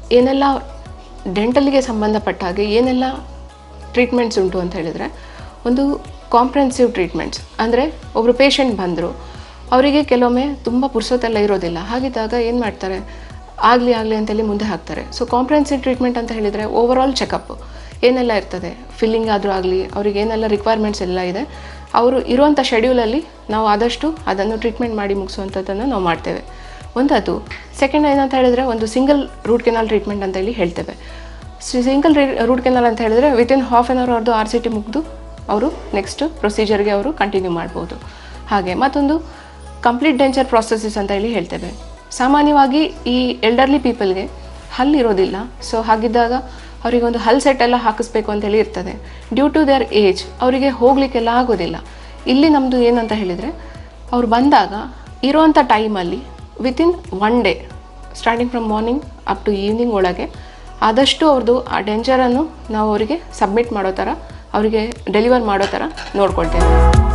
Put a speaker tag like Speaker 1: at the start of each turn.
Speaker 1: ಏನೆಲ್ಲ ಡೆಂಟಲ್ಗೆ ಸಂಬಂಧಪಟ್ಟ ಹಾಗೆ ಏನೆಲ್ಲ ಟ್ರೀಟ್ಮೆಂಟ್ಸ್ ಉಂಟು ಅಂತ ಹೇಳಿದರೆ ಒಂದು ಕಾಂಪ್ರೆನ್ಸಿವ್ ಟ್ರೀಟ್ಮೆಂಟ್ಸ್ ಅಂದರೆ ಒಬ್ಬರು ಪೇಷಂಟ್ ಬಂದರು ಅವರಿಗೆ ಕೆಲವೊಮ್ಮೆ ತುಂಬ ಪುರ್ಸೊತ್ತೆಲ್ಲ ಇರೋದಿಲ್ಲ ಹಾಗಿದ್ದಾಗ ಏನು ಮಾಡ್ತಾರೆ ಆಗಲಿ ಆಗಲಿ ಅಂತೇಳಿ ಮುಂದೆ ಹಾಕ್ತಾರೆ ಸೊ ಕಾಂಪ್ರೆನ್ಸಿವ್ ಟ್ರೀಟ್ಮೆಂಟ್ ಅಂತ ಹೇಳಿದರೆ ಓವರ್ ಆಲ್ ಚೆಕಪ್ ಏನೆಲ್ಲ ಇರ್ತದೆ ಫಿಲ್ಲಿಂಗ್ ಆದರೂ ಆಗಲಿ ಅವ್ರಿಗೆ ಏನೆಲ್ಲ ರಿಕ್ವೈರ್ಮೆಂಟ್ಸ್ ಎಲ್ಲ ಇದೆ ಅವರು ಇರುವಂಥ ಶೆಡ್ಯೂಲಲ್ಲಿ ನಾವು ಆದಷ್ಟು ಅದನ್ನು ಟ್ರೀಟ್ಮೆಂಟ್ ಮಾಡಿ ಮುಗಿಸುವಂಥದ್ದನ್ನು ನಾವು ಮಾಡ್ತೇವೆ ಒಂದದು ಸೆಕೆಂಡ್ ಏನಂತ ಹೇಳಿದರೆ ಒಂದು ಸಿಂಗಲ್ ರೂಟ್ ಕೆನಾಲ್ ಟ್ರೀಟ್ಮೆಂಟ್ ಅಂತ ಹೇಳಿ ಹೇಳ್ತೇವೆ ಸಿಂಗಲ್ ರೂಟ್ ಕೆನಾಲ್ ಅಂತ ಹೇಳಿದರೆ ವಿತಿನ್ ಹಾಫ್ ಆನ್ ಅವರ್ ಅವ್ರದ್ದು ಆರ್ ಸಿ ಟಿ ಮುಗಿದು ಅವರು ನೆಕ್ಸ್ಟ್ ಪ್ರೊಸೀಜರ್ಗೆ ಅವರು ಕಂಟಿನ್ಯೂ ಮಾಡ್ಬೋದು ಹಾಗೆ ಮತ್ತೊಂದು ಕಂಪ್ಲೀಟ್ ಡೆಂಚರ್ ಪ್ರಾಸೆಸಸ್ ಅಂತ ಹೇಳಿ ಹೇಳ್ತೇವೆ ಸಾಮಾನ್ಯವಾಗಿ ಈ ಎಲ್ಡರ್ಲಿ ಪೀಪಲ್ಗೆ ಹಲ್ಲಿರೋದಿಲ್ಲ ಸೊ ಹಾಗಿದ್ದಾಗ ಅವರಿಗೆ ಒಂದು ಹಲ್ ಸೆಟ್ ಎಲ್ಲ ಹಾಕಿಸ್ಬೇಕು ಅಂತೇಳಿ ಇರ್ತದೆ ಡ್ಯೂ ಟು ದೇರ್ ಏಜ್ ಅವರಿಗೆ ಹೋಗಲಿಕ್ಕೆಲ್ಲ ಆಗೋದಿಲ್ಲ ಇಲ್ಲಿ ನಮ್ಮದು ಏನಂತ ಹೇಳಿದರೆ ಅವ್ರು ಬಂದಾಗ ಇರೋವಂಥ ಟೈಮಲ್ಲಿ within one day starting from morning up to evening ಒಳಗೆ ಆದಷ್ಟು ಅವ್ರದ್ದು ಆ ಡೆಂಚರನ್ನು ನಾವು ಅವರಿಗೆ ಸಬ್ಮಿಟ್ ಮಾಡೋ ಥರ ಅವರಿಗೆ ಡೆಲಿವರ್ ಮಾಡೋ ಥರ ನೋಡ್ಕೊಳ್ತೇವೆ